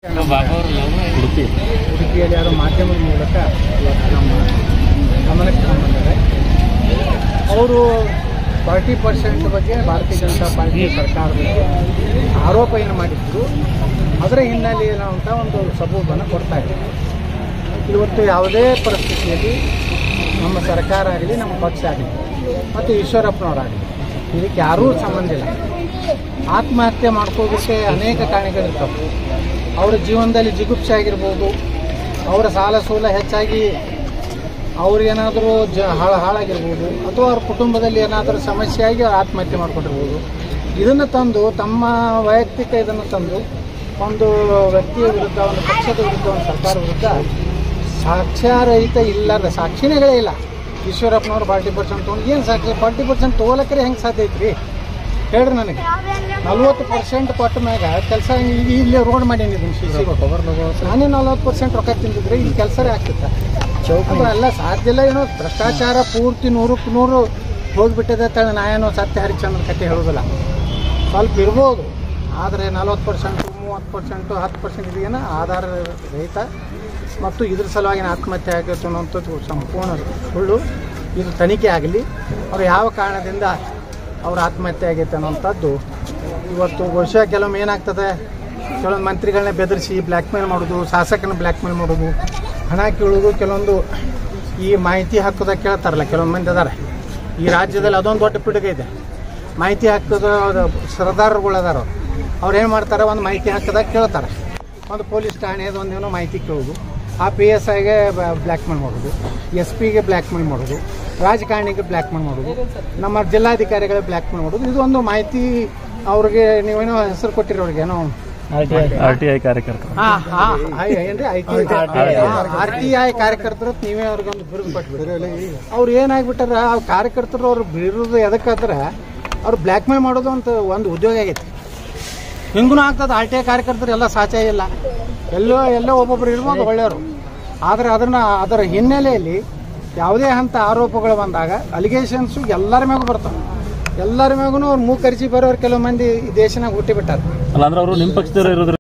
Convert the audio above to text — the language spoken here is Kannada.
ಉಡುಪಿ ಉಡುಪಿಯಲ್ಲಿ ಯಾರೋ ಮಾಧ್ಯಮದ ಮೂಲಕ ಇವತ್ತು ನಮ್ಮ ಗಮನಕ್ಕೆ ತಗೊಂಡ್ಬಂದಿದ್ದಾರೆ ಅವರು ಫಾರ್ಟಿ ಪರ್ಸೆಂಟ್ ಬಗ್ಗೆ ಭಾರತೀಯ ಜನತಾ ಪಾರ್ಟಿ ಸರ್ಕಾರದ ಬಗ್ಗೆ ಆರೋಪ ಏನು ಮಾಡಿದ್ರು ಅದರ ಹಿನ್ನೆಲೆಯಲ್ಲಿ ಅಂತ ಒಂದು ಸಬೂಬನ್ನು ಕೊಡ್ತಾ ಇದ್ದಾರೆ ಇವತ್ತು ಯಾವುದೇ ಪರಿಸ್ಥಿತಿಯಲ್ಲಿ ನಮ್ಮ ಸರ್ಕಾರ ಆಗಲಿ ನಮ್ಮ ಪಕ್ಷ ಆಗಲಿ ಮತ್ತು ಈಶ್ವರಪ್ಪನವರಾಗಲಿ ಇದಕ್ಕೆ ಯಾರೂ ಸಂಬಂಧ ಇಲ್ಲ ಆತ್ಮಹತ್ಯೆ ಮಾಡ್ಕೋದಕ್ಕೆ ಅನೇಕ ಕಾರಣಗಳಿರ್ತವೆ ಅವರ ಜೀವನದಲ್ಲಿ ಜಿಗುಪ್ಸೆ ಆಗಿರ್ಬೋದು ಅವರ ಸಾಲ ಸೂಲ ಹೆಚ್ಚಾಗಿ ಅವ್ರಿಗೇನಾದರೂ ಜ ಹಾಳು ಹಾಳಾಗಿರ್ಬೋದು ಅಥವಾ ಅವ್ರ ಕುಟುಂಬದಲ್ಲಿ ಏನಾದರೂ ಸಮಸ್ಯೆ ಆಗಿ ಅವ್ರು ಆತ್ಮಹತ್ಯೆ ಮಾಡ್ಕೊಂಡಿರ್ಬೋದು ಇದನ್ನು ತಂದು ತಮ್ಮ ವೈಯಕ್ತಿಕ ಇದನ್ನು ತಂದು ಒಂದು ವ್ಯಕ್ತಿಯ ವಿರುದ್ಧ ಒಂದು ಪಕ್ಷದ ವಿರುದ್ಧ ಒಂದು ಸರ್ಕಾರ ವಿರುದ್ಧ ಸಾಕ್ಷ್ಯರಹಿತ ಇಲ್ಲದ ಸಾಕ್ಷಿಗಳೇ ಇಲ್ಲ ಈಶ್ವರಪ್ಪನವ್ರು ಫಾರ್ಟಿ ಪರ್ಸೆಂಟ್ ತೊಗೊಂಡು ಏನು ಸಾಕ್ಷಿ ಫಾರ್ಟಿ ಪರ್ಸೆಂಟ್ ತೊಗೊಳಕ್ರೆ ಹೆಂಗೆ ಸಾಧ್ಯ ಐತ್ರಿ ಹೇಳ್ರಿ ನನಗೆ ನಲ್ವತ್ತು ಪರ್ಸೆಂಟ್ ಕೊಟ್ಟ ಮ್ಯಾಗ ಕೆಲಸ ಇಲ್ಲಿ ರೋಡ್ ಮಾಡೀನಿ ಇದನ್ನು ಸಿ ಸಿ ನಾನೇ ನಲ್ವತ್ತು ಪರ್ಸೆಂಟ್ ರೊಕ್ಕ ತಿಂದಿದ್ರೆ ಈ ಕೆಲಸನೇ ಆಗ್ತಿತ್ತ ಅದು ಎಲ್ಲ ಸಾಧ್ಯ ಇಲ್ಲ ಏನೋ ಭ್ರಷ್ಟಾಚಾರ ಪೂರ್ತಿ ನೂರಕ್ಕೆ ನೂರು ಹೋಗಿಬಿಟ್ಟಿದೆ ತಳ ನಾ ಏನೋ ಸತ್ಯ ಹರಿಚಂದ್ರ ಕತೆ ಹೇಳೋದಿಲ್ಲ ಸ್ವಲ್ಪ ಇರ್ಬೋದು ಆದರೆ ನಲ್ವತ್ತು ಪರ್ಸೆಂಟು ಮೂವತ್ತು ಪರ್ಸೆಂಟು ಹತ್ತು ಪರ್ಸೆಂಟ್ ಇದೆಯೇನ ಆಧಾರ ರಹಿತ ಮತ್ತು ಇದ್ರ ಸಲುವಾಗಿ ಆತ್ಮಹತ್ಯೆ ಆಗಿತ್ತು ಅನ್ನೋಂಥದ್ದು ಸಂಪೂರ್ಣ ಸುಳ್ಳು ಇದು ತನಿಖೆ ಆಗಲಿ ಅವ್ರು ಯಾವ ಕಾರಣದಿಂದ ಅವ್ರ ಆತ್ಮಹತ್ಯೆ ಆಗೈತೆ ಅನ್ನೋಂಥದ್ದು ಇವತ್ತು ಬಹುಶಃ ಕೆಲವೊಮ್ಮೆ ಏನಾಗ್ತದೆ ಕೆಲವೊಂದು ಮಂತ್ರಿಗಳನ್ನ ಬೆದರಿಸಿ ಬ್ಲ್ಯಾಕ್ ಮೇಲ್ ಮಾಡೋದು ಶಾಸಕನ ಬ್ಲ್ಯಾಕ್ ಮೇಲ್ ಮಾಡೋದು ಹಣ ಕೇಳೋದು ಕೆಲವೊಂದು ಈ ಮಾಹಿತಿ ಹಕ್ಕದ ಕೇಳ್ತಾರಲ್ಲ ಕೆಲವೊಂದು ಮಂದಿ ಅದಾರೆ ಈ ರಾಜ್ಯದಲ್ಲಿ ಅದೊಂದು ದೊಡ್ಡ ಪಿಡುಗ ಇದೆ ಮಾಹಿತಿ ಹಾಕೋದು ಸರ್ದಾರಗಳು ಅದಾರ ಅವ್ರು ಏನು ಮಾಡ್ತಾರೆ ಒಂದು ಮಾಹಿತಿ ಹಾಕಿದಾಗ ಕೇಳ್ತಾರೆ ಒಂದು ಪೊಲೀಸ್ ಠಾಣೆದು ಒಂದೇನೋ ಮಾಹಿತಿ ಕೇಳೋದು ಆ ಪಿ ಎಸ್ ಐಗೆ ಬ್ಲ್ಯಾಕ್ ಮೇಲ್ ಮಾಡೋದು ಎಸ್ ಪಿಗೆ ಬ್ಲ್ಯಾಕ್ ಮೇಲ್ ಮಾಡೋದು ರಾಜಕಾರಣಿಗೆ ಬ್ಲ್ಯಾಕ್ ಮೇಲ್ ಮಾಡೋದು ನಮ್ಮ ಜಿಲ್ಲಾಧಿಕಾರಿಗಳಿಗೆ ಬ್ಲ್ಯಾಕ್ ಮೇಲ್ ಮಾಡೋದು ಇದು ಒಂದು ಮಾಹಿತಿ ಅವ್ರಿಗೆ ನೀವೇನೋ ಹೆಸರು ಕೊಟ್ಟಿರಿ ಅವ್ರಿಗೆ ಏನೋ ಆರ್ ಟಿ ಐ ಕಾರ್ಯಕರ್ತರು ಹಾ ಹಾ ಐ- ಏನ್ರಿ I T R T I ಕಾರ್ಯಕರ್ತರು ನೀವೇ ಅವ್ರಿಗೆ ಒಂದು ಬಿರುದು ಕೊಟ್ಬಿಡ್ರಿ ಅವ್ರು ಏನಾಗ್ಬಿಟ್ಟಾರ ಆ ಕಾರ್ಯಕರ್ತರು ಅವ್ರು ಬಿರುದು ಎದಕ್ಕಾದ್ರೆ ಅವ್ರು ಬ್ಲ್ಯಾಕ್ ಮೇಲ್ ಮಾಡೋದು ಅಂತ ಒಂದು ಉದ್ಯೋಗ ಆಗೈತಿ ಹಿಂಗೂ ಆಗ್ತದೆ ಆರ್ ಟಿ ಐ ಕಾರ್ಯಕರ್ತರು ಎಲ್ಲ ಸಾಚ ಇಲ್ಲ ಎಲ್ಲೋ ಎಲ್ಲೋ ಒಬ್ಬೊಬ್ರು ಇರ್ಬೋದು ಒಳ್ಳೆಯವರು ಆದರೆ ಅದನ್ನ ಅದರ ಹಿನ್ನೆಲೆಯಲ್ಲಿ ಯಾವುದೇ ಹಂತ ಆರೋಪಗಳು ಬಂದಾಗ ಅಲಿಗೇಷನ್ಸು ಎಲ್ಲರ ಮ್ಯಾಗೂ ಬರ್ತವೆ ಎಲ್ಲರ ಮ್ಯಾಗೂ ಅವ್ರು ಮೂಕರಿಸಿ ಬರೋರು ಕೆಲವು ಮಂದಿ ಈ ದೇಶನಾಗ ಹುಟ್ಟಿಬಿಟ್ಟಾರೆ ಅಲ್ಲ ಅಂದ್ರೆ ಅವರು ನಿಮ್ಮ ಪಕ್ಷದವ್ರು ಇರೋದ್ರ